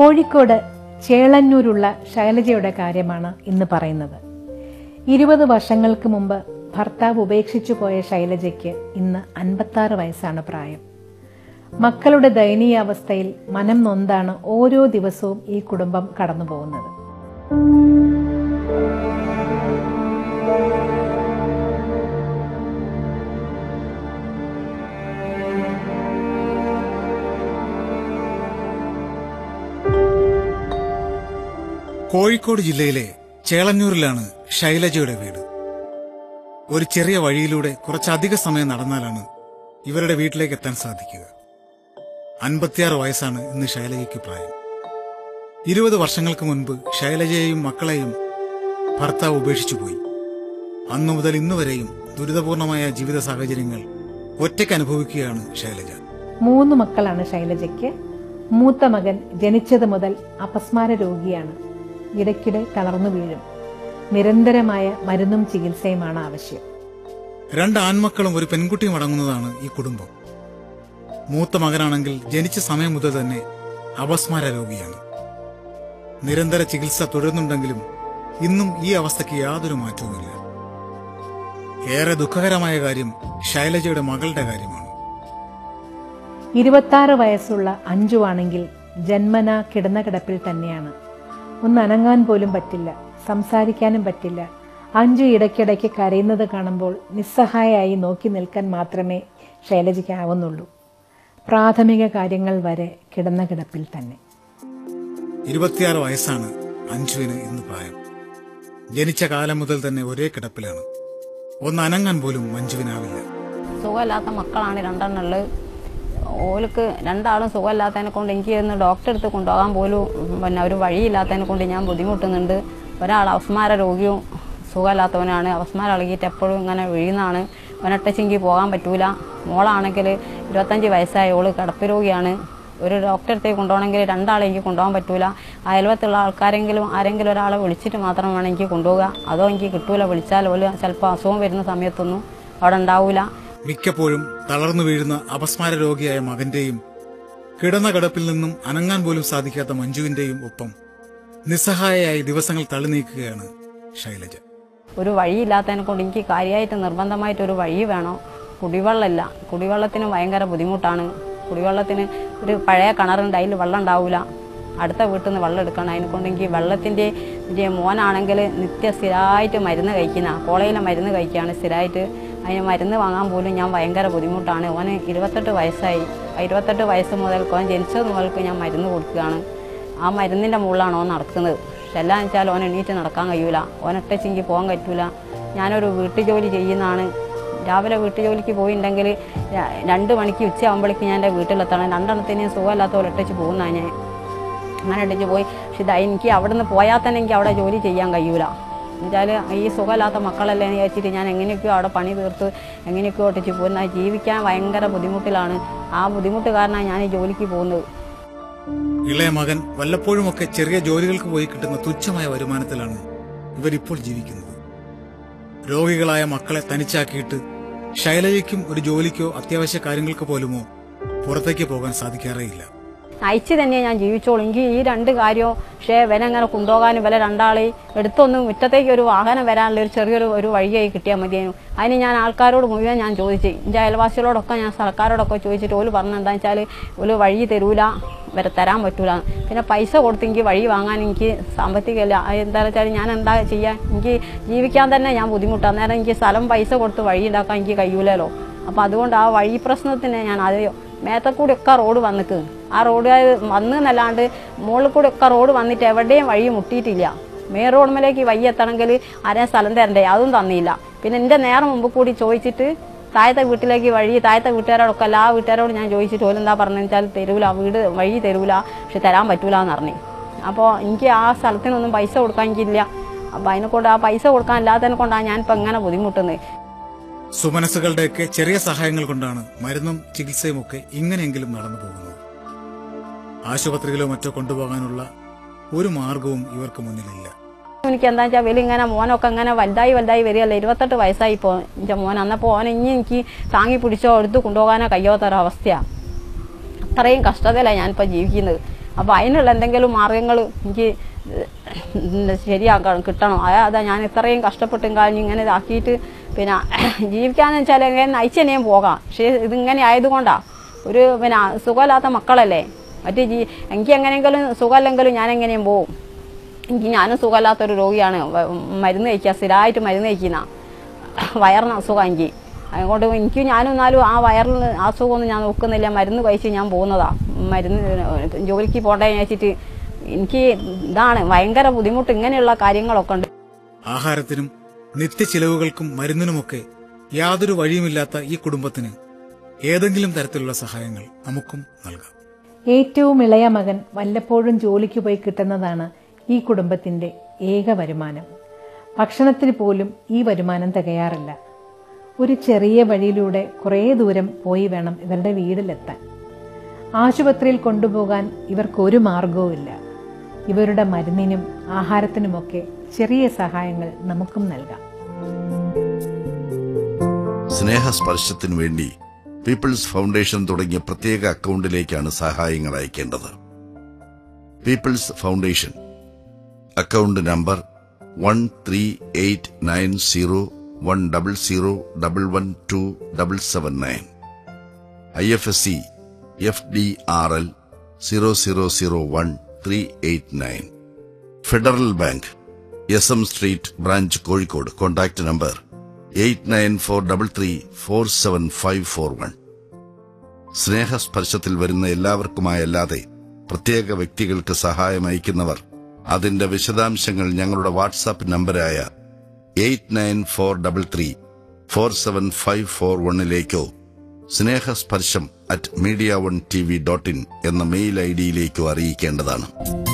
കോഴിക്കോട് ചേളന്നൂരുള്ള ശൈലജയുടെ കാര്യമാണ് ഇന്ന് പറയുന്നത് ഇരുപത് വർഷങ്ങൾക്ക് മുമ്പ് ഭർത്താവ് ഉപേക്ഷിച്ചു പോയ ശൈലജയ്ക്ക് ഇന്ന് അൻപത്താറ് വയസ്സാണ് പ്രായം മക്കളുടെ ദയനീയാവസ്ഥയിൽ മനം നൊന്താണ് ഓരോ ദിവസവും ഈ കുടുംബം കടന്നു പോകുന്നത് കോഴിക്കോട് ജില്ലയിലെ ചേളന്നൂരിലാണ് ശൈലജയുടെ വീട് ഒരു ചെറിയ വഴിയിലൂടെ കുറച്ചധിക സമയം നടന്നാലാണ് ഇവരുടെ വീട്ടിലേക്ക് എത്താൻ സാധിക്കുക അൻപത്തിയാറ് വയസ്സാണ് ഇന്ന് ശൈലജയ്ക്ക് പ്രായം ഇരുപത് വർഷങ്ങൾക്ക് മുൻപ് ശൈലജയെയും മക്കളെയും ഭർത്താവ് ഉപേക്ഷിച്ചു പോയി അന്നു മുതൽ ഇന്നുവരെയും ദുരിതപൂർണമായ ജീവിത സാഹചര്യങ്ങൾ ഒറ്റയ്ക്ക് അനുഭവിക്കുകയാണ് ശൈലജ മൂന്ന് മക്കളാണ് ശൈലജയ്ക്ക് മൂത്ത മകൻ ജനിച്ചത് മുതൽ അപസ്മാര രോഗിയാണ് ഇടയ്ക്കിടെ തളർന്നു വീഴും നിരന്തരമായ മരുന്നും ചികിത്സയുമാണ് ആവശ്യം രണ്ട് ആൺമക്കളും ഒരു പെൺകുട്ടിയും അടങ്ങുന്നതാണ് ഈ കുടുംബം മൂത്ത മകനാണെങ്കിൽ ജനിച്ച സമയം മുതൽ തന്നെ അപസ്മാര രോഗിയാണ് നിരന്തര ചികിത്സ തുടരുന്നുണ്ടെങ്കിലും ഇന്നും ഈ അവസ്ഥയ്ക്ക് യാതൊരു മാറ്റവുമില്ല ഏറെ ദുഃഖകരമായ കാര്യം ശൈലജയുടെ മകളുടെ കാര്യമാണ് ഇരുപത്താറ് വയസ്സുള്ള അഞ്ജു ആണെങ്കിൽ ജന്മന കിടന്ന കിടപ്പിൽ തന്നെയാണ് ഒന്ന് അനങ്ങാൻ പോലും പറ്റില്ല സംസാരിക്കാനും പറ്റില്ല അഞ്ജു ഇടയ്ക്കിടയ്ക്ക് കരയുന്നത് കാണുമ്പോൾ നിസ്സഹായായി നോക്കി നിൽക്കാൻ മാത്രമേ ശൈലജയ്ക്കാവുന്നുള്ളൂ പ്രാഥമിക കാര്യങ്ങൾ വരെ കിടന്ന കിടപ്പിൽ തന്നെ ഇരുപത്തിയാറ് വയസ്സാണ് അഞ്ജുവിന് ഇന്ന് പ്രായം ജനിച്ച കാലം മുതൽ തന്നെ ഒരേ കിടപ്പിലാണ് ഒന്ന് അനങ്ങാൻ പോലും മഞ്ജുവിനാവില്ല സുഖമില്ലാത്ത മക്കളാണ് രണ്ടെണ്ണുള്ളത് ഓൾക്ക് രണ്ടാളും സുഖമില്ലാത്തതിനെ കൊണ്ട് എനിക്ക് ഇന്ന് ഡോക്ടറെ അടുത്ത് കൊണ്ടുപോകാൻ പോലും പിന്നെ ഒരു വഴിയില്ലാത്തതിനെ കൊണ്ട് ഞാൻ ബുദ്ധിമുട്ടുന്നുണ്ട് ഒരാൾ അവസ്മാര രോഗിയും സുഖമില്ലാത്തവനാണ് അവസ്മാരം ഇളകിയിട്ട് എപ്പോഴും ഇങ്ങനെ വീഴുന്നതാണ് അവനൊട്ടച്ചെങ്കിൽ പോകാൻ പറ്റൂല മോളാണെങ്കിൽ ഇരുപത്തഞ്ച് വയസ്സായ ഓള് കിടപ്പ് രോഗിയാണ് ഒരു ഡോക്ടറെ അടുത്തേക്ക് കൊണ്ടുപോകണമെങ്കിൽ രണ്ടാളെ എനിക്ക് കൊണ്ടുപോകാൻ പറ്റൂല അയൽവത്തുള്ള ആൾക്കാരെങ്കിലും ആരെങ്കിലും ഒരാളെ വിളിച്ചിട്ട് മാത്രം വേണം എനിക്ക് കൊണ്ടുപോകുക അതോ എനിക്ക് കിട്ടൂല വിളിച്ചാൽ പോലും ചിലപ്പോൾ അസുഖം വരുന്ന സമയത്തൊന്നും അവിടെ ഉണ്ടാവില്ല മിക്കപ്പോഴും തളർന്നു വീഴുന്ന അപസ്മാര രോഗിയായ മകന്റെയും കിടന്ന കിടപ്പിൽ നിന്നും അനങ്ങാൻ പോലും സാധിക്കാത്ത മഞ്ജുവിന്റെയും ഒപ്പം നിസ്സഹായയായി ദിവസങ്ങൾ തള്ളി നീക്കുകയാണ് ശൈലജ ഒരു വഴിയില്ലാത്തതിനെ കൊണ്ട് എനിക്ക് കാര്യമായിട്ട് നിർബന്ധമായിട്ട് ഒരു വഴി വേണം കുടിവെള്ളമില്ല കുടിവെള്ളത്തിന് ഭയങ്കര ബുദ്ധിമുട്ടാണ് കുടിവെള്ളത്തിന് ഒരു പഴയ കിണറുണ്ട് അതിൽ വെള്ളം ഉണ്ടാവില്ല അടുത്ത വീട്ടിൽ നിന്ന് വെള്ളം എടുക്കണം അതിനെ കൊണ്ട് എനിക്ക് വെള്ളത്തിൻ്റെ എൻ്റെ മോനാണെങ്കിൽ നിത്യ സ്ഥിരമായിട്ട് മരുന്ന് കഴിക്കുന്ന കോളേജിലെ മരുന്ന് കഴിക്കുകയാണ് സ്ഥിരമായിട്ട് അതിന് മരുന്ന് വാങ്ങാൻ പോലും ഞാൻ ഭയങ്കര ബുദ്ധിമുട്ടാണ് ഓന് ഇരുപത്തെട്ട് വയസ്സായി ആ ഇരുപത്തെട്ട് വയസ്സ് മുതൽ ഓൻ ജനിച്ചത് മുതൽക്ക് ഞാൻ മരുന്ന് കൊടുക്കുകയാണ് ആ മരുന്നിൻ്റെ മുകളിലാണ് ഓൻ നടക്കുന്നത് പക്ഷെ എല്ലാം വെച്ചാൽ ഓൻ എണീറ്റ് നടക്കാൻ കഴിയൂല ഓനൊട്ടച്ചെങ്കിൽ പോകാൻ പറ്റൂല ഞാനൊരു വീട്ടു ജോലി ചെയ്യുന്നതാണ് രാവിലെ വീട്ടു ജോലിക്ക് പോയിട്ടുണ്ടെങ്കിൽ ര- രണ്ട് മണിക്ക് ഉച്ചയാകുമ്പോഴേക്ക് ഞാൻ എൻ്റെ വീട്ടിലെത്തണം രണ്ടെണ്ണത്തിന് സുഖമില്ലാത്ത പോലെ ഒട്ടച്ച് പോകുന്നതാണ് ഞാൻ അങ്ങനെ ഇട്ടിച്ച് പോയി പക്ഷെ ഇത് എനിക്ക് അവിടെ നിന്ന് പോയാൽ തന്നെ എനിക്ക് അവിടെ ജോലി ചെയ്യാൻ കഴിയൂല എന്നുവെച്ചാൽ ഈ സുഖമില്ലാത്ത മക്കളല്ലേ എന്ന് വിചാരിച്ചിട്ട് ഞാൻ എങ്ങനെയൊക്കെയോ അവിടെ പണി തീർത്ത് എങ്ങനെയൊക്കെയോ ഒട്ടിച്ച് പോകുന്ന ജീവിക്കാൻ ഭയങ്കര ബുദ്ധിമുട്ടിലാണ് ആ ബുദ്ധിമുട്ട് കാരണമാണ് ഞാൻ ഈ ജോലിക്ക് പോകുന്നത് ഇളയ മകൻ വല്ലപ്പോഴുമൊക്കെ ചെറിയ ജോലികൾക്ക് പോയി കിട്ടുന്ന തുച്ഛമായ വരുമാനത്തിലാണ് ഇവരിപ്പോൾ ജീവിക്കുന്നത് രോഗികളായ മക്കളെ തനിച്ചാക്കിയിട്ട് ശൈലജയ്ക്കും ഒരു ജോലിക്കോ അത്യാവശ്യ കാര്യങ്ങൾക്ക് പോലുമോ പുറത്തേക്ക് പോകാൻ സാധിക്കാറേയില്ല അയച്ച് തന്നെ ഞാൻ ജീവിച്ചോളൂ എനിക്ക് ഈ രണ്ട് കാര്യവും പക്ഷേ ഇവനങ്ങനെ കൊണ്ടുപോകാനും ഇവരെ രണ്ടാളെ എടുത്തൊന്ന് മുറ്റത്തേക്ക് ഒരു വാഹനം വരാനുള്ള ഒരു ചെറിയൊരു ഒരു വഴിയായി കിട്ടിയാൽ മതിയായിരുന്നു അതിന് ഞാൻ ആൾക്കാരോട് മുഴുവൻ ഞാൻ ചോദിച്ചു എൻ്റെ അയൽവാസികളോടൊക്കെ ഞാൻ സർക്കാരോടൊക്കെ ചോദിച്ചിട്ട് ഓല് പറഞ്ഞ എന്താ വെച്ചാൽ ഒരു വഴി തരൂല വരെ തരാൻ പറ്റൂല പിന്നെ പൈസ കൊടുത്ത് എനിക്ക് വഴി വാങ്ങാൻ എനിക്ക് സാമ്പത്തികമില്ല അത് എന്താ വെച്ചാൽ ഞാൻ എന്താ ചെയ്യാൻ എനിക്ക് ജീവിക്കാൻ തന്നെ ഞാൻ ബുദ്ധിമുട്ടാണ് അന്നേരം എനിക്ക് സ്ഥലം പൈസ കൊടുത്ത് വഴി ഉണ്ടാക്കാൻ എനിക്ക് കഴിയൂലല്ലോ അപ്പോൾ അതുകൊണ്ട് ആ വഴി പ്രശ്നത്തിന് ഞാൻ ആദ്യം മേത്തക്കൂടി ഒക്കെ റോഡ് വന്നിക്ക് ആ റോഡ് വന്ന് എന്നല്ലാണ്ട് മുകളിൽ കൂടി ഒക്കെ റോഡ് വന്നിട്ട് എവിടെയും വഴി മുട്ടിയിട്ടില്ല മെയിൻ റോഡുമേലേക്ക് വഴി എത്തണമെങ്കിൽ ആരെയും സ്ഥലം തരണ്ടേ അതും തന്നില്ല പിന്നെ എൻ്റെ നേരെ മുമ്പ് കൂടി ചോദിച്ചിട്ട് താഴത്തെ വീട്ടിലേക്ക് വഴി താഴത്തെ വീട്ടുകാരോടൊക്കെ എല്ലാ വീട്ടുകാരോട് ഞാൻ ചോദിച്ചിട്ട് ഓലും എന്താ പറഞ്ഞു വെച്ചാൽ തരൂല വീട് വഴി തരൂല പക്ഷെ തരാൻ പറ്റൂല എന്ന് പറഞ്ഞു അപ്പോൾ എനിക്ക് ആ സ്ഥലത്തിനൊന്നും പൈസ കൊടുക്കാൻ എനിക്കില്ല അപ്പോൾ അതിനെ കൊണ്ട് ആ പൈസ കൊടുക്കാൻ ഇല്ലാത്തതിനെ കൊണ്ടാണ് ഞാനിപ്പോൾ ഇങ്ങനെ ബുദ്ധിമുട്ടുന്നത് സുമനസ്സുകളുടെയൊക്കെ ചെറിയ സഹായങ്ങൾ കൊണ്ടാണ് മരുന്നും ചികിത്സയും ഒക്കെ ഇങ്ങനെയെങ്കിലും നടന്നു പോകുന്നത് ആശുപത്രിയിലോ മറ്റോ കൊണ്ടുപോകാനുള്ള ഒരു മാർഗവും ഇവർക്ക് മുന്നിലില്ല എനിക്ക് എന്താ വെച്ചാൽ വലിയ ഇങ്ങനെ മോനൊക്കെ ഇങ്ങനെ വലുതായി വലുതായി വരികയല്ല ഇരുപത്തെട്ട് വയസ്സായി ഇപ്പോൾ എൻ്റെ മോൻ അന്നപ്പോൾ ഓനെ ഇനി എനിക്ക് താങ്ങി പിടിച്ചോ എടുത്ത് കൊണ്ടുപോകാനോ കഴിയാത്ത ഒരവസ്ഥയാണ് അത്രയും കഷ്ടതയിലാണ് ഞാനിപ്പോൾ ജീവിക്കുന്നത് അപ്പോൾ അതിനുള്ള എന്തെങ്കിലും മാർഗങ്ങൾ എനിക്ക് ശരിയാക്കണം കിട്ടണം അതാ അതാ ഞാൻ ഇത്രയും കഷ്ടപ്പെട്ടും കഴിഞ്ഞ് ഇങ്ങനെ ഇതാക്കിയിട്ട് പിന്നെ ജീവിക്കാന്ന് വെച്ചാൽ എങ്ങനെ നയിച്ചെന്നെയും പോകാം പക്ഷേ ഇതിങ്ങനെ ആയതുകൊണ്ടാണ് ഒരു പിന്നെ സുഖമില്ലാത്ത മക്കളല്ലേ മറ്റേ ജീ എനിക്ക് എങ്ങനെയെങ്കിലും സുഖമല്ലെങ്കിലും ഞാൻ എങ്ങനെയും പോവും എനിക്ക് ഞാനും സുഖമില്ലാത്തൊരു രോഗിയാണ് വ- മരുന്ന് കഴിക്കുക സ്ഥിരമായിട്ട് മരുന്ന് കഴിക്കുന്ന വയറിന് അസുഖം എനിക്ക് അതുകൊണ്ട് എനിക്ക് ഞാനും എന്നാലും ആ വയറിന് അസുഖമൊന്നും ഞാൻ നോക്കുന്നില്ല മരുന്ന് കഴിച്ച് ഞാൻ പോകുന്നതാ മരുന്ന് ജോലിക്ക് പോകണ്ടേ വെച്ചിട്ട് എനിക്ക് ഇതാണ് ഭയങ്കര ബുദ്ധിമുട്ട് ഇങ്ങനെയുള്ള കാര്യങ്ങളൊക്കെ ഉണ്ട് ആഹാരത്തിനും നിത്യചിലവുകൾക്കും മരുന്നിനുമൊക്കെ യാതൊരു വഴിയുമില്ലാത്ത ഈ കുടുംബത്തിന് ഏതെങ്കിലും തരത്തിലുള്ള സഹായങ്ങൾ നമുക്കും നൽകാം ഏറ്റവും ഇളയ മകൻ വല്ലപ്പോഴും ജോലിക്ക് പോയി കിട്ടുന്നതാണ് ഈ കുടുംബത്തിന്റെ ഏക വരുമാനം ഭക്ഷണത്തിന് പോലും ഈ വരുമാനം തികയാറില്ല ഒരു ചെറിയ വഴിയിലൂടെ കുറേ ദൂരം പോയി വേണം ഇവരുടെ വീട്ടിലെത്താൻ ആശുപത്രിയിൽ കൊണ്ടുപോകാൻ ഇവർക്കൊരു മാർഗവുമില്ല ഇവരുടെ മരുന്നിനും ആഹാരത്തിനുമൊക്കെ ചെറിയ സഹായങ്ങൾ നമുക്കും നൽകാം സ്നേഹസ്പർശത്തിനു വേണ്ടി പീപ്പിൾസ് ഫൗണ്ടേഷൻ തുടങ്ങിയ പ്രത്യേക അക്കൗണ്ടിലേക്കാണ് സഹായങ്ങൾ അയക്കേണ്ടത് People's Foundation account number one three eight nine zero one double zero double one two double seven nine I F S C F D R L zero zero zero one three eight nine Federal Bank S M street branch Kozhikode contact number eight nine four double three four seven five four one സ്നേഹസ്പർശത്തിൽ വരുന്ന എല്ലാവർക്കുമായല്ലാതെ പ്രത്യേക വ്യക്തികൾക്ക് സഹായം അയക്കുന്നവർ അതിന്റെ വിശദാംശങ്ങൾ ഞങ്ങളുടെ വാട്സാപ്പ് നമ്പരായ eight nine four double three four seven five four വണ്ണിലേക്കോ Snehasparsham at media one T V dot in എന്ന മെയിൽ ഐ ഡിയിലേക്കോ അറിയിക്കേണ്ടതാണ്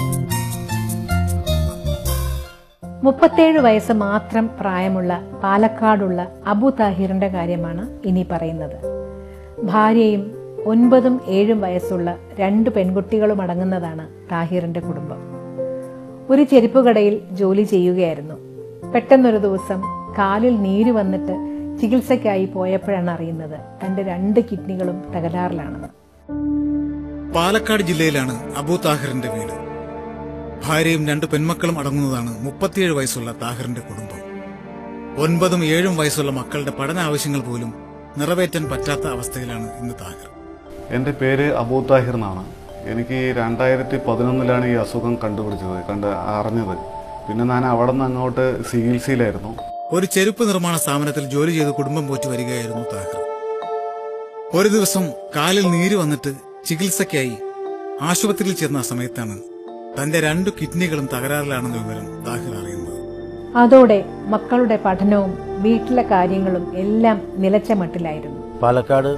മുപ്പത്തേഴ് വയസ്സ് മാത്രം പ്രായമുള്ള പാലക്കാടുള്ള അബു താഹിറിന്റെ കാര്യമാണ് ഇനി പറയുന്നത് ഭാര്യയും ഒൻപതും ഏഴും വയസ്സുള്ള രണ്ട് പെൺകുട്ടികളും അടങ്ങുന്നതാണ് താഹിറിന്റെ കുടുംബം ഒരു ചെരുപ്പുകടയിൽ ജോലി ചെയ്യുകയായിരുന്നു പെട്ടെന്നൊരു ദിവസം കാലിൽ നീര് വന്നിട്ട് ചികിത്സയ്ക്കായി പോയപ്പോഴാണ് അറിയുന്നത് തന്റെ രണ്ട് കിഡ്നികളും തകരാറിലാണെന്ന് പാലക്കാട് ജില്ലയിലാണ് അബൂ താഹിറിന്റെ വീട് ഭാര്യയും രണ്ട് പെൺമക്കളും അടങ്ങുന്നതാണ് മുപ്പത്തിയേഴ് വയസ്സുള്ള താഹിറിന്റെ കുടുംബം ഒൻപതും ഏഴും വയസ്സുള്ള മക്കളുടെ പഠന ആവശ്യങ്ങൾ പോലും നിറവേറ്റാൻ പറ്റാത്ത അവസ്ഥയിലാണ് ഇന്ന് താഹിർ എൻ്റെ പേര് അബൂ താഹിർ എന്നാണ് എനിക്ക് രണ്ടായിരത്തി പതിനൊന്നിലാണ് ഈ അസുഖം കണ്ടുപിടിച്ചത് കണ്ട് അറിഞ്ഞത് പിന്നെ ഞാൻ അവിടെ നിന്ന് അങ്ങോട്ട് ചികിത്സയിലായിരുന്നു ഒരു ചെരുപ്പ് നിർമ്മാണ സ്ഥാപനത്തിൽ ജോലി ചെയ്ത് കുടുംബം പോറ്റി വരികയായിരുന്നു താഹിർ ഒരു ദിവസം കാലിൽ നീര് വന്നിട്ട് ചികിത്സയ്ക്കായി ആശുപത്രിയിൽ ചെന്ന സമയത്താണ് തന്റെ രണ്ടു കിഡ്നികളും തകരാറിലാണെന്ന വിവരം താഹിർ അറിയുന്നത് അതോടെ മക്കളുടെ പഠനവും വീട്ടിലെ കാര്യങ്ങളും എല്ലാം നിലച്ച മട്ടിലായിരുന്നു പാലക്കാട്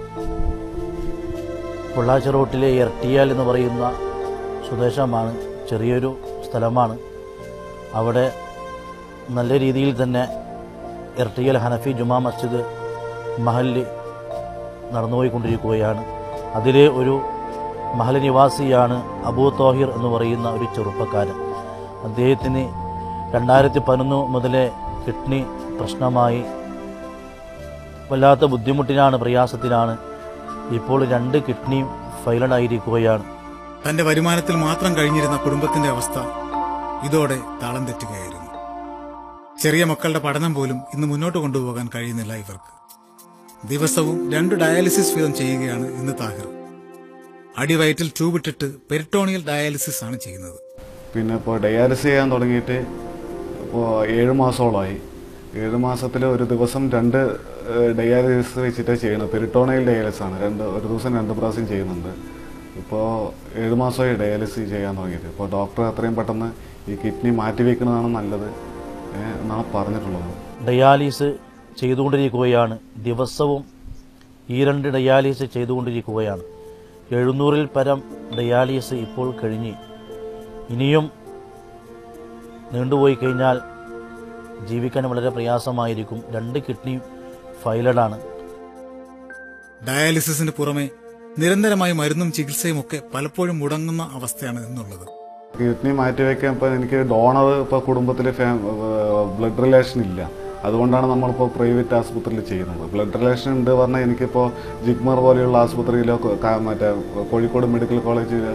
പൊള്ളാച്ചി റോട്ടിലെ എർട്ടിയാൽ എന്ന് പറയുന്ന സ്വദേശമാണ് ചെറിയൊരു സ്ഥലമാണ് അവിടെ നല്ല രീതിയിൽ തന്നെ എർട്ടിയൽ ഹനഫി ജുമാ മസ്ജിദ് മഹല്ല് നടന്നുപോയിക്കൊണ്ടിരിക്കുകയാണ് അതിലെ ഒരു മഹൽ നിവാസിയാണ് അബൂ തോഹിർ എന്ന് പറയുന്ന ഒരു ചെറുപ്പക്കാരൻ അദ്ദേഹത്തിന് രണ്ടായിരത്തി പതിനൊന്ന് മുതലേ കിഡ്നി പ്രശ്നമായി വല്ലാത്ത ബുദ്ധിമുട്ടിലാണ് പ്രയാസത്തിലാണ് ഇപ്പോൾ രണ്ട് കിഡ്നിയും ഫൈലഡായിരിക്കുകയാണ് തന്റെ വരുമാനത്തിൽ മാത്രം കഴിഞ്ഞിരുന്ന കുടുംബത്തിന്റെ അവസ്ഥ ഇതോടെ താളം തെറ്റുകയായിരുന്നു ചെറിയ മക്കളുടെ പഠനം പോലും ഇന്ന് മുന്നോട്ട് കൊണ്ടുപോകാൻ കഴിയുന്നില്ല ഇവർക്ക് ദിവസവും രണ്ട് ഡയാലിസിസ് വീതം ചെയ്യുകയാണ് ഇന്ന് താഹിർ അടിവയറ്റിൽ ട്യൂബ് ഇട്ടിട്ട് പെരിട്ടോണിയൽ ഡയാലിസിസ് ആണ് ചെയ്യുന്നത് പിന്നെ ഇപ്പോൾ ഡയാലിസിസ് ചെയ്യാൻ തുടങ്ങിയിട്ട് ഇപ്പോൾ ഏഴ് മാസത്തോളമായി ഏഴ് മാസത്തിൽ ഒരു ദിവസം രണ്ട് ഡയാലിസിസ് വെച്ചിട്ട് ചെയ്യണം പെരിട്ടോണയിൽ ഡയാലിസിസ് ആണ് രണ്ട് ഒരു ദിവസം രണ്ട് പ്രാവശ്യം ചെയ്യുന്നുണ്ട് ഇപ്പോൾ ഏഴ് മാസമായി ഡയാലിസിസ് ചെയ്യാൻ തുടങ്ങിയിട്ട് ഇപ്പോൾ ഡോക്ടർ അത്രയും പെട്ടെന്ന് ഈ കിഡ്നി മാറ്റി വയ്ക്കുന്നതാണ് നല്ലത് ഏ, എന്നാണ് പറഞ്ഞിട്ടുള്ളത് ഡയാലിസ് ചെയ്തുകൊണ്ടിരിക്കുകയാണ് ദിവസവും ഈ രണ്ട് ഡയാലിസ് ചെയ്തുകൊണ്ടിരിക്കുകയാണ് എഴുന്നൂറിൽ പരം ഡയാലിസ് ഇപ്പോൾ കഴിഞ്ഞ് ഇനിയും നീണ്ടുപോയി കഴിഞ്ഞാൽ ജീവിക്കാൻ വളരെ പ്രയാസമായിരിക്കും രണ്ട് കിഡ്നി ഫൈലഡാണ് ഡയാലിസിസിന് പുറമെ നിരന്തരമായി മരുന്നും ചികിത്സയും ഒക്കെ പലപ്പോഴും മുടങ്ങുന്ന അവസ്ഥയാണ് എന്നുള്ളത് കിഡ്നി മാറ്റിവെക്കാൻ ഇപ്പം എനിക്ക് ഡോണർ ഇപ്പോൾ കുടുംബത്തിൽ ബ്ലഡ് റിലേഷൻ ഇല്ല അതുകൊണ്ടാണ് നമ്മളിപ്പോൾ പ്രൈവറ്റ് ആശുപത്രിയിൽ ചെയ്യുന്നത് ബ്ലഡ് റിലേഷൻ ഉണ്ട് പറഞ്ഞാൽ എനിക്കിപ്പോൾ ജിഗ്മർ പോലെയുള്ള ആശുപത്രിയിലോ ക- മറ്റേ കോഴിക്കോട് മെഡിക്കൽ കോളേജിൽ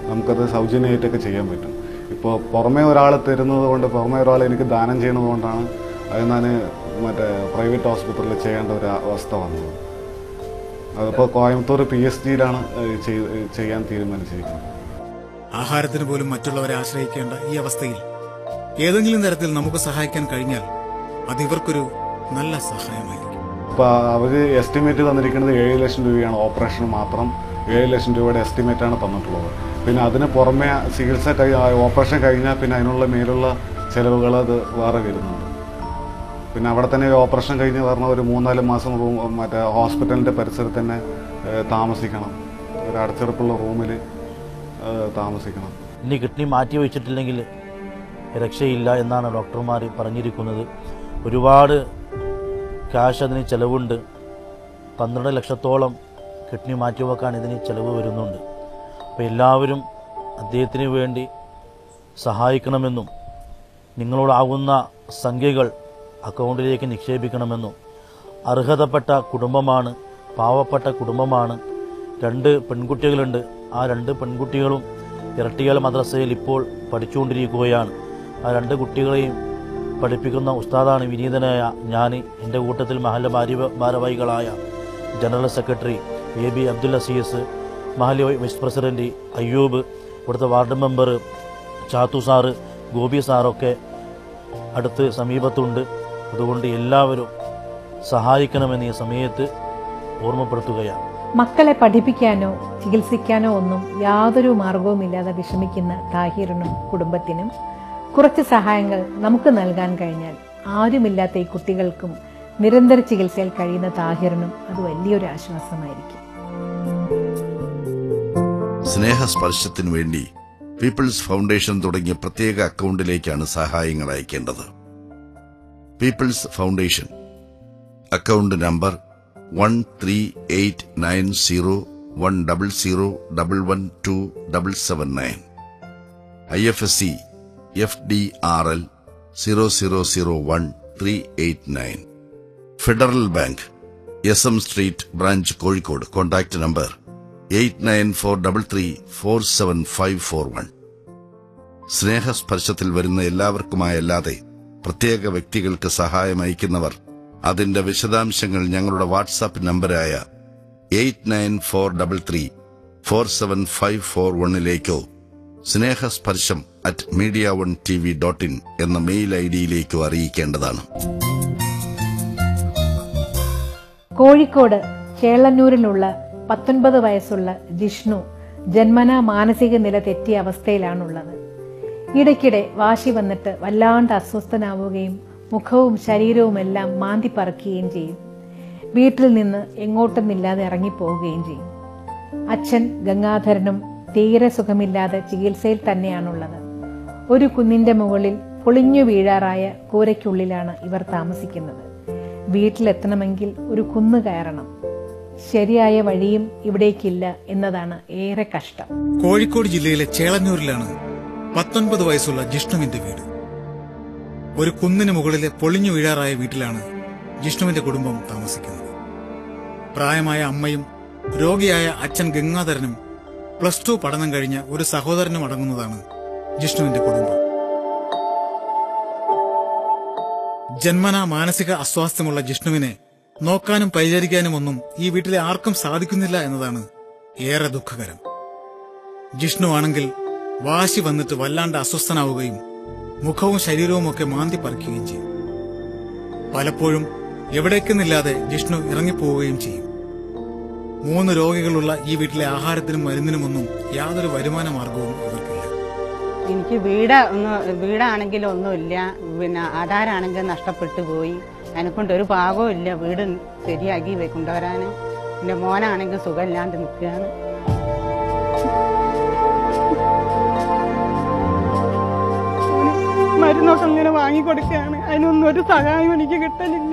നമുക്കത് സൗജന്യമായിട്ടൊക്കെ ചെയ്യാൻ പറ്റും ഇപ്പോൾ പുറമേ ഒരാൾ തരുന്നത് കൊണ്ട് പുറമേ ഒരാൾ എനിക്ക് ദാനം ചെയ്യുന്നത് കൊണ്ടാണ് അത് ഞാൻ മറ്റേ പ്രൈവറ്റ് ഹോസ്പിറ്റലിൽ ചെയ്യേണ്ട ഒരു അവസ്ഥ വന്നത് അതിപ്പോൾ കോയമ്പത്തൂർ പി എസ് ജിയിലാണ് ചെയ്യാൻ തീരുമാനിച്ചിരിക്കുന്നത് ആഹാരത്തിന് പോലും മറ്റുള്ളവരെ ആശ്രയിക്കേണ്ട ഈ അവസ്ഥയിൽ ഏതെങ്കിലും തരത്തിൽ നമുക്ക് സഹായിക്കാൻ കഴിഞ്ഞാൽ അത് ഇവർക്കൊരു നല്ല സഹായമായിരിക്കും ഇപ്പോൾ അവർ എസ്റ്റിമേറ്റ് തന്നിരിക്കുന്നത് ഏഴ് ലക്ഷം രൂപയാണ് ഓപ്പറേഷന് മാത്രം ഏഴ് ലക്ഷം രൂപയുടെ എസ്റ്റിമേറ്റ് ആണ് തന്നിട്ടുള്ളത് പിന്നെ അതിന് പുറമെ ചികിത്സ കഴി ഓപ്പറേഷൻ കഴിഞ്ഞാൽ പിന്നെ അതിനുള്ള മേലുള്ള ചിലവുകൾ അത് വേറെ വരുന്നുണ്ട് പിന്നെ അവിടെ തന്നെ ഒരു ഓപ്പറേഷൻ കഴിഞ്ഞ് പറഞ്ഞ ഒരു മൂന്നാല് മാസം റൂം മറ്റേ ഹോസ്പിറ്റലിൻ്റെ പരിസരത്ത് തന്നെ ഏഹ്, താമസിക്കണം ഒരു അടച്ചുറപ്പുള്ള റൂമിൽ താമസിക്കണം ഇനി കിഡ്നി മാറ്റി വെച്ചിട്ടില്ലെങ്കിൽ രക്ഷയില്ല എന്നാണ് ഡോക്ടർമാർ പറഞ്ഞിരിക്കുന്നത് ഒരുപാട് ക്യാഷ് അതിന് ചിലവുണ്ട് പന്ത്രണ്ട് ലക്ഷത്തോളം കിഡ്നി മാറ്റിവെക്കാൻ ഇതിന് ചിലവ് വരുന്നുണ്ട് അപ്പോൾ എല്ലാവരും അദ്ദേഹത്തിന് വേണ്ടി സഹായിക്കണമെന്നും നിങ്ങളോടാകുന്ന സംഖ്യകൾ അക്കൗണ്ടിലേക്ക് നിക്ഷേപിക്കണമെന്നും അർഹതപ്പെട്ട കുടുംബമാണ് പാവപ്പെട്ട കുടുംബമാണ് രണ്ട് പെൺകുട്ടികളുണ്ട് ആ രണ്ട് പെൺകുട്ടികളും ഇരട്ടിയാൽ മദ്രസയിൽ ഇപ്പോൾ പഠിച്ചുകൊണ്ടിരിക്കുകയാണ് ആ രണ്ട് കുട്ടികളെയും പഠിപ്പിക്കുന്ന ഉസ്താദാണ് വിനീതനായ ഞാൻ എൻ്റെ കൂട്ടത്തിൽ മഹല്ല ഭാര്യ ഭാരവാഹികളായ general secretary A B Abdul Aziz മഹല്ല് വൈസ് പ്രസിഡന്റ് അയ്യൂബ് ഇവിടുത്തെ ward member Chathu sir Gopi സാറൊക്കെ അടുത്ത് സമീപത്തുണ്ട് അതുകൊണ്ട് എല്ലാവരും സഹായിക്കണമെന്ന് ഈ സമയത്ത് ഓർമ്മപ്പെടുത്തുകയാണ് മക്കളെ പഠിപ്പിക്കാനോ ചികിത്സിക്കാനോ ഒന്നും യാതൊരു മാർഗവുമില്ലാതെ വിഷമിക്കുന്ന താഹിറിനും കുടുംബത്തിനും കുറച്ച് സഹായങ്ങൾ നമുക്ക് നൽകാൻ കഴിഞ്ഞാൽ ആരുമില്ലാത്ത ഈ കുട്ടികൾക്കും നിരന്തര ചികിത്സയിൽ കഴിയുന്ന താഹിറിനും അത് വലിയൊരു ആശ്വാസമായിരിക്കും സ്നേഹസ്പർശത്തിനു വേണ്ടി പീപ്പിൾസ് ഫൗണ്ടേഷൻ തുടങ്ങിയ പ്രത്യേക അക്കൗണ്ടിലേക്കാണ് സഹായങ്ങൾ അയക്കേണ്ടത് People's Foundation account number one three eight nine zero one double zero double one two double seven nine I F S C F D R L zero zero zero one three eight nine Federal Bank S M street branch Kozhikode contact number eight nine four double three four seven five four one സ്നേഹസ്പർശത്തിൽ വരുന്ന എല്ലാവർക്കുമായല്ലാതെ പ്രത്യേക വ്യക്തികൾക്ക് സഹായം അയക്കുന്നവർ അതിന്റെ വിശദാംശങ്ങൾ ഞങ്ങളുടെ വാട്സാപ്പ് നമ്പരായ eight nine four double three four seven five four വണ്ണിലേക്കോ Snehasparsham at media one T V dot in എന്ന മെയിൽ ഐ ഡിയിലേക്കോ അറിയിക്കേണ്ടതാണ് കോഴിക്കോട് ചേളന്നൂരിലുള്ള പത്തൊൻപത് വയസ്സുള്ള ജിഷ്ണു ജന്മനാ മാനസിക നില തെറ്റിയ അവസ്ഥയിലാണുള്ളത് ഇടയ്ക്കിടെ വാശി വന്നിട്ട് വല്ലാണ്ട് അസ്വസ്ഥനാവുകയും മുഖവും ശരീരവുമെല്ലാം മാന്തി പറക്കുകയും ചെയ്യും വീട്ടിൽ നിന്ന് എങ്ങോട്ടുമില്ലാതെ ഇറങ്ങിപ്പോവുകയും ചെയ്യും അച്ഛൻ ഗംഗാധരനും തീരെ സുഖമില്ലാതെ ചികിത്സയിൽ തന്നെയാണുള്ളത് ഒരു കുന്നിന്റെ മുകളിൽ പൊളിഞ്ഞു വീഴാറായ കൂരയ്ക്കുള്ളിലാണ് ഇവർ താമസിക്കുന്നത് വീട്ടിലെത്തണമെങ്കിൽ ഒരു കുന്ന് കയറണം ശരിയായ വഴിയും ഇവിടേക്കില്ല എന്നതാണ് ഏറെ കഷ്ടം കോഴിക്കോട് ജില്ലയിലെ ചേളന്നൂരിലാണ് പത്തൊൻപത് വയസ്സുള്ള ജിഷ്ണുവിന്റെ വീട് ഒരു കുന്നിന് മുകളിലെ പൊളിഞ്ഞു വീഴാറായ വീട്ടിലാണ് ജിഷ്ണുവിന്റെ കുടുംബം താമസിക്കുന്നത് പ്രായമായ അമ്മയും രോഗിയായ അച്ഛൻ ഗംഗാധരനും പ്ലസ് ടു പഠനം കഴിഞ്ഞ ഒരു സഹോദരനും അടങ്ങുന്നതാണ് ജിഷ്ണുവിന്റെ കുടുംബം ജന്മന മാനസിക അസ്വാസ്ഥ്യമുള്ള ജിഷ്ണുവിനെ നോക്കാനും പരിചരിക്കാനും ഒന്നും ഈ വീട്ടിലെ ആർക്കും സാധിക്കുന്നില്ല എന്നതാണ് ഏറെ ദുഃഖകരം ജിഷ്ണു ആണെങ്കിൽ വാശി വന്നിട്ട് വല്ലാണ്ട് അസ്വസ്ഥനാവുകയും മുഖവും ശരീരവും ഒക്കെ മാന്തി പറിക്കുകയും ചെയ്യും പലപ്പോഴും എവിടേക്കെന്നില്ലാതെ ജിഷ്ണു ഇറങ്ങിപ്പോവുകയും ചെയ്യും മൂന്ന് രോഗികളുള്ള ഈ വീട്ടിലെ ആഹാരത്തിനും മരുന്നിനുമൊന്നും യാതൊരു വരുമാന മാർഗവും ഇവർക്കില്ല എനിക്ക് വീട് ഒന്ന് വീടാണെങ്കിലും ഒന്നുമില്ല പിന്നെ ആധാരാണെങ്കിൽ നഷ്ടപ്പെട്ടു പോയി എന്നെക്കൊണ്ട് ഒരു പാകവും ഇല്ല വീട് ശരിയാക്കി വെ- കൊണ്ടുവരാൻ എൻ്റെ മോനാണെങ്കിൽ സുഖമില്ലാണ്ട് നിൽക്കുകയാണ് മരുന്നൊക്കെ ഇങ്ങനെ വാങ്ങിക്കൊടുക്കുകയാണ് അതിനൊന്നും ഒരു സഹായം എനിക്ക് കിട്ടലില്ല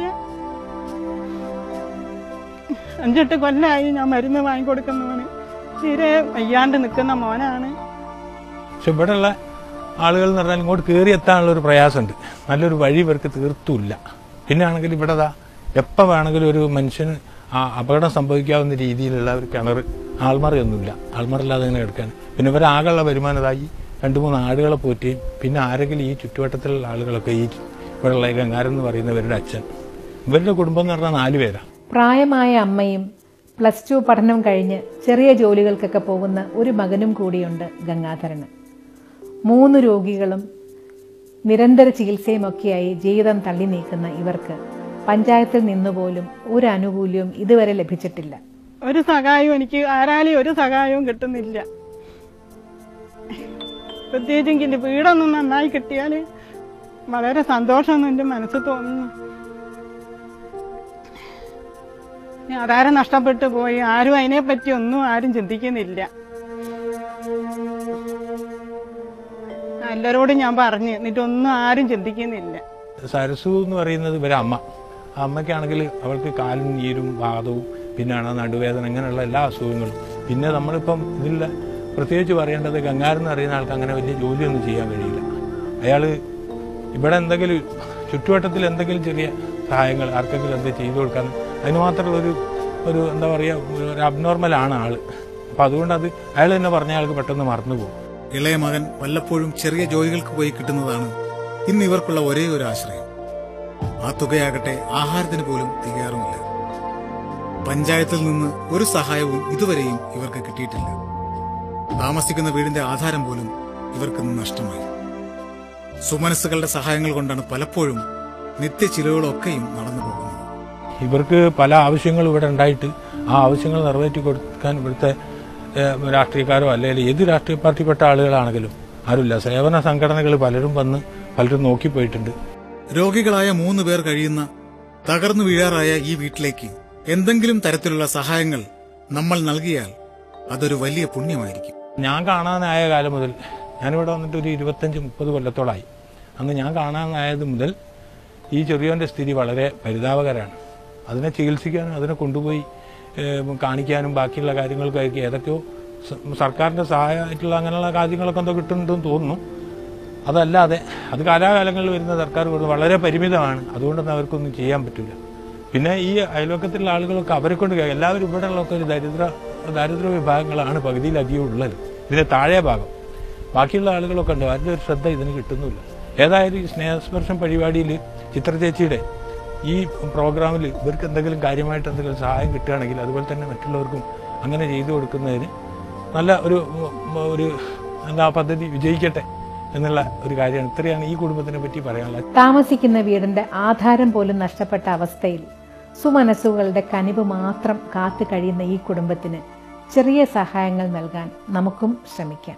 അഞ്ചെട്ട് കൊല്ലമായി ഞാൻ മരുന്ന് വാങ്ങിക്കൊടുക്കുന്നവന് തീരെ വയ്യാണ്ട് നിൽക്കുന്ന മോനാണ് പക്ഷെ ഇവിടെയുള്ള ആളുകൾ എന്ന് പറഞ്ഞാൽ ഇങ്ങോട്ട് കയറി എത്താനുള്ള ഒരു പ്രയാസമുണ്ട് നല്ലൊരു വഴി ഇവർക്ക് തീർത്തുമില്ല പിന്നെ ആണെങ്കിൽ ഇവിടെ ദാ എപ്പോൾ വേണമെങ്കിലും ഒരു മനുഷ്യന് ആ അപകടം സംഭവിക്കാവുന്ന രീതിയിലുള്ള ഒരു കിണർ ആൾമറയൊന്നുമില്ല ആൾമറില്ലാതെ അങ്ങനെ കിടക്കാൻ പിന്നെ ഇവരാകെയുള്ള വരുമാനതായി രണ്ട് മൂന്ന് ആടുകളെ പോറ്റുകയും പിന്നെ ആരെങ്കിലും ഈ ചുറ്റുവട്ടത്തിലുള്ള ആളുകളൊക്കെ ഈ ഇവിടെയുള്ള ഈ ഗംഗാരൻ എന്ന് പറയുന്നവരുടെ അച്ഛൻ ഇവരുടെ കുടുംബം എന്ന് പറഞ്ഞാൽ നാല് പേരാണ് പ്രായമായ അമ്മയും പ്ലസ് ടു പഠനം കഴിഞ്ഞ് ചെറിയ ജോലികൾക്കൊക്കെ പോകുന്ന ഒരു മകനും കൂടിയുണ്ട് ഗംഗാധരന് മൂന്ന് രോഗികളും നിരന്തര ചികിത്സയുമൊക്കെയായി ജീവിതം തള്ളി നീക്കുന്ന ഇവർക്ക് പഞ്ചായത്തിൽ നിന്നുപോലും ഒരു ആനുകൂല്യവും ഇതുവരെ ലഭിച്ചിട്ടില്ല ഒരു സഹായവും എനിക്ക് ആരാലും ഒരു സഹായവും കിട്ടുന്നില്ല പ്രത്യേകിച്ച് എൻ്റെ വീടൊന്നും നന്നായി കിട്ടിയാൽ വളരെ സന്തോഷമൊന്നും എൻ്റെ മനസ്സിൽ തോന്നുന്നു ഞാൻ ആധാരം നഷ്ടപ്പെട്ടു പോയി ആരും അതിനെപ്പറ്റി ഒന്നും ആരും ചിന്തിക്കുന്നില്ല എല്ലാവരോടും ഞാൻ പറഞ്ഞു എന്നിട്ടൊന്നും ആരും ചിന്തിക്കുന്നില്ല സരസു എന്ന് പറയുന്നത് ഇവരെ അമ്മ ആ അമ്മയ്ക്കാണെങ്കിൽ അവൾക്ക് കാലും നീരും വാദവും പിന്നാണ് നടുവേദന ഇങ്ങനെയുള്ള എല്ലാ അസുഖങ്ങളും പിന്നെ നമ്മളിപ്പം ഇതിൽ പ്രത്യേകിച്ച് പറയേണ്ടത് ഗംഗാരൻ എന്ന് അറിയുന്ന ആൾക്ക് അങ്ങനെ വലിയ ജോലിയൊന്നും ചെയ്യാൻ കഴിയില്ല അയാൾ ഇവിടെ എന്തെങ്കിലും ചുറ്റുവട്ടത്തിൽ എന്തെങ്കിലും ചെറിയ സഹായങ്ങൾ ആർക്കെങ്കിലും എന്തെങ്കിലും ചെയ്തു കൊടുക്കാൻ അതിന് മാത്രമുള്ള ഒരു ഒരു എന്താ പറയുക ഒരു അബ്നോർമൽ ആണ് ആള് അപ്പം അതുകൊണ്ട് അത് അയാൾ തന്നെ പറഞ്ഞ ആൾക്ക് പെട്ടെന്ന് മറന്നു പോകും ഇളയ മകൻ വല്ലപ്പോഴും ചെറിയ ജോലികൾക്ക് പോയി കിട്ടുന്നതാണ് ഇന്ന് ഇവർക്കുള്ള ഒരേ ഒരു ആശ്രയം ആ തുകയാകട്ടെ ആഹാരത്തിന് പോലും തികയാറുമില്ല പഞ്ചായത്തിൽ നിന്ന് ഒരു സഹായവും ഇതുവരെയും ഇവർക്ക് കിട്ടിയിട്ടില്ല താമസിക്കുന്ന വീടിന്റെ ആധാരം പോലും ഇവർക്ക് ഇന്ന് നഷ്ടമായി സുമനസ്സുകളുടെ സഹായങ്ങൾ കൊണ്ടാണ് പലപ്പോഴും നിത്യ ചിലവുകളൊക്കെയും നടന്നു പോകുന്നത് ഇവർക്ക് പല ആവശ്യങ്ങളും ഇവിടെ ഉണ്ടായിട്ട് ആ ആവശ്യങ്ങൾ നിറവേറ്റി കൊടുക്കാൻ ഇവിടുത്തെ ഏഹ്, രാഷ്ട്രീയക്കാരോ അല്ലെങ്കിൽ ഏത് രാഷ്ട്രീയ പാർട്ടിപ്പെട്ട ആളുകളാണെങ്കിലും ആരുമില്ല സേവന സംഘടനകൾ പലരും വന്ന് പലരും നോക്കിപ്പോയിട്ടുണ്ട് രോഗികളായ മൂന്ന് പേർ കഴിയുന്ന തകർന്നു വീഴാറായ ഈ വീട്ടിലേക്ക് എന്തെങ്കിലും തരത്തിലുള്ള സഹായങ്ങൾ നമ്മൾ നൽകിയാൽ അതൊരു വലിയ പുണ്യമായിരിക്കും ഞാൻ കാണാനായ കാലം മുതൽ ഞാനിവിടെ വന്നിട്ട് ഒരു ഇരുപത്തഞ്ച് മുപ്പത് കൊല്ലത്തോളായി അന്ന് ഞാൻ കാണാനായത് മുതൽ ഈ ചെറിയോൻ്റെ സ്ഥിതി വളരെ പരിതാപകരമാണ് അതിനെ ചികിത്സിക്കാനും അതിനെ കൊണ്ടുപോയി ഏഹ്, കാണിക്കാനും ബാക്കിയുള്ള കാര്യങ്ങൾക്കായിരിക്കും ഏതൊക്കെയോ സ- സർക്കാരിൻ്റെ സഹായമായിട്ടുള്ള അങ്ങനെയുള്ള കാര്യങ്ങളൊക്കെ എന്തോ കിട്ടുന്നുണ്ടെന്ന് തോന്നുന്നു അതല്ലാതെ അത് കാലാകാലങ്ങളിൽ വരുന്ന സർക്കാർ കൊടുത്ത് വളരെ പരിമിതമാണ് അതുകൊണ്ടൊന്നും അവർക്കൊന്നും ചെയ്യാൻ പറ്റില്ല പിന്നെ ഈ അയൽവക്കത്തിലുള്ള ആളുകളൊക്കെ അവരെ കൊണ്ട് കഴിയും. എല്ലാവരും ഇവിടെ ഉള്ളൊക്കെ ഒരു ദരിദ്ര ദാരിദ്ര്യ വിഭാഗങ്ങളാണ് പകുതിയിലധികം ഉള്ളത് ഇതിന്റെ താഴെ ഭാഗം ബാക്കിയുള്ള ആളുകളൊക്കെ ഉണ്ട് അവരുടെ ഒരു ശ്രദ്ധ ഇതിന് കിട്ടുന്നില്ല ഏതായാലും ഈ സ്നേഹസ്പർശം പരിപാടിയിൽ ചിത്ര ചേച്ചിയുടെ ഈ പ്രോഗ്രാമിൽ ഇവർക്ക് എന്തെങ്കിലും കാര്യമായിട്ട് എന്തെങ്കിലും സഹായം കിട്ടുകയാണെങ്കിൽ അതുപോലെ തന്നെ മറ്റുള്ളവർക്കും അങ്ങനെ ചെയ്തു കൊടുക്കുന്നതിന് നല്ല ഒരു ഉം, ഒരു എന്താ പദ്ധതി വിജയിക്കട്ടെ എന്നുള്ള ഒരു കാര്യമാണ് ഇത്രയാണ് ഈ കുടുംബത്തിനെ പറ്റി പറയാനുള്ളത് താമസിക്കുന്ന വീടിന്റെ ആധാരം പോലും നഷ്ടപ്പെട്ട അവസ്ഥയിൽ സുമനസ്സുകളുടെ കനിവ് മാത്രം കാത്തു കഴിയുന്ന ഈ കുടുംബത്തിന് ചെറിയ സഹായങ്ങൾ നൽകാൻ നമുക്കും ശ്രമിക്കാം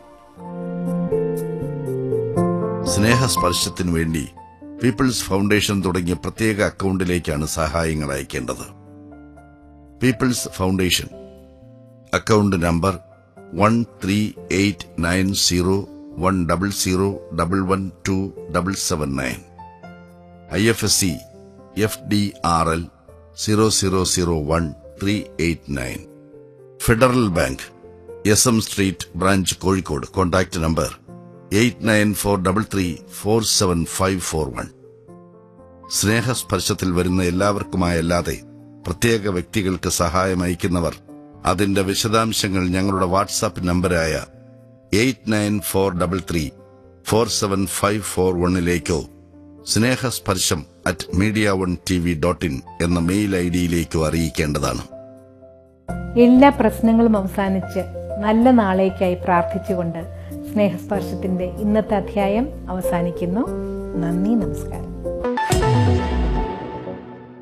സ്നേഹസ്പർശത്തിനു വേണ്ടി പീപ്പിൾസ് ഫൗണ്ടേഷൻ തുടങ്ങിയ പ്രത്യേക അക്കൗണ്ടിലേക്കാണ് സഹായങ്ങൾ അയക്കേണ്ടത് People's Foundation account number one three eight nine zero one double zero double one two double seven nine I F S C F D R L zero zero zero one three eight nine Federal Bank S M street branch Kozhikode contact number eight nine four double three four seven five four one സ്നേഹസ്പർശത്തിൽ വരുന്ന എല്ലാവർക്കുമായല്ലാതെ പ്രത്യേക വ്യക്തികൾക്ക് സഹായം അയക്കുന്നവർ അതിന്റെ വിശദാംശങ്ങൾ ഞങ്ങളുടെ വാട്സാപ്പ് നമ്പരായ eight nine four double three four seven five four വണ്ണിലേക്കോ Snehasparsham at media one T V dot in എന്ന മെയിൽ ഐ ഡിയിലേക്കോ അറിയിക്കേണ്ടതാണ് എല്ലാ പ്രശ്നങ്ങളും അവസാനിച്ച് നല്ല നാളേക്കായി പ്രാർത്ഥിച്ചുകൊണ്ട് സ്നേഹസ്പർശത്തിന്റെ ഇന്നത്തെ അധ്യായം അവസാനിക്കുന്നു നന്ദി നമസ്കാരം